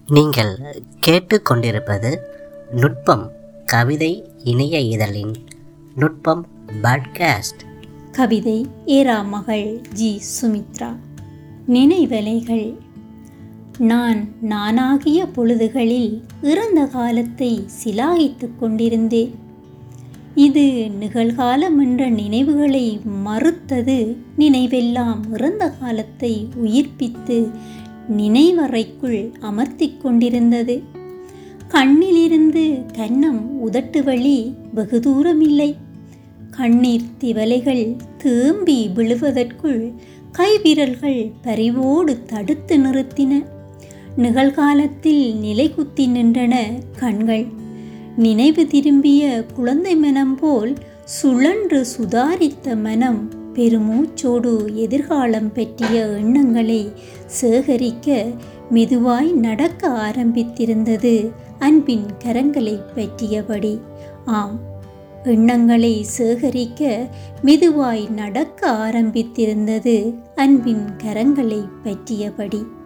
நீங்கள் கேட்டுக்கொண்டிருப்பது நுட்பம் கவிதை இணைய இதழின் நுட்பம் பாட்காஸ்ட் கவிதை ஏரா மகள் ஜி சுமித்ரா நினைவலைகள் நான் நானாகிய பொழுதுகளில் இறந்த காலத்தை சிலாகித்துக் கொண்டிருந்தேன் இது நிகழ்காலம் என்ற நினைவுகளை மறுத்தது நினைவெல்லாம் இறந்த காலத்தை உயிர்ப்பித்து நினைவறைக்குள் அமர்த்திக் கொண்டிருந்தது கண்ணிலிருந்து கன்னம் உதட்டு வழி வெகு தூரமில்லை கண்ணீர் திவலைகள் தேம்பி விழுவதற்குள் கைவிரல்கள் பரிவோடு தடுத்து நிறுத்தின நிகழ்காலத்தில் நிலைகுத்தி நின்றன கண்கள் நினைவு திரும்பிய குழந்தை மனம் போல் சுழன்று சுதாரித்த மனம் பெருமூச்சோடு எதிர்காலம் பற்றிய எண்ணங்களை சேகரிக்க மெதுவாய் நடக்க ஆரம்பித்திருந்தது அன்பின் கரங்களை பற்றியபடி ஆம் எண்ணங்களை சேகரிக்க மெதுவாய் நடக்க ஆரம்பித்திருந்தது அன்பின் கரங்களை பற்றியபடி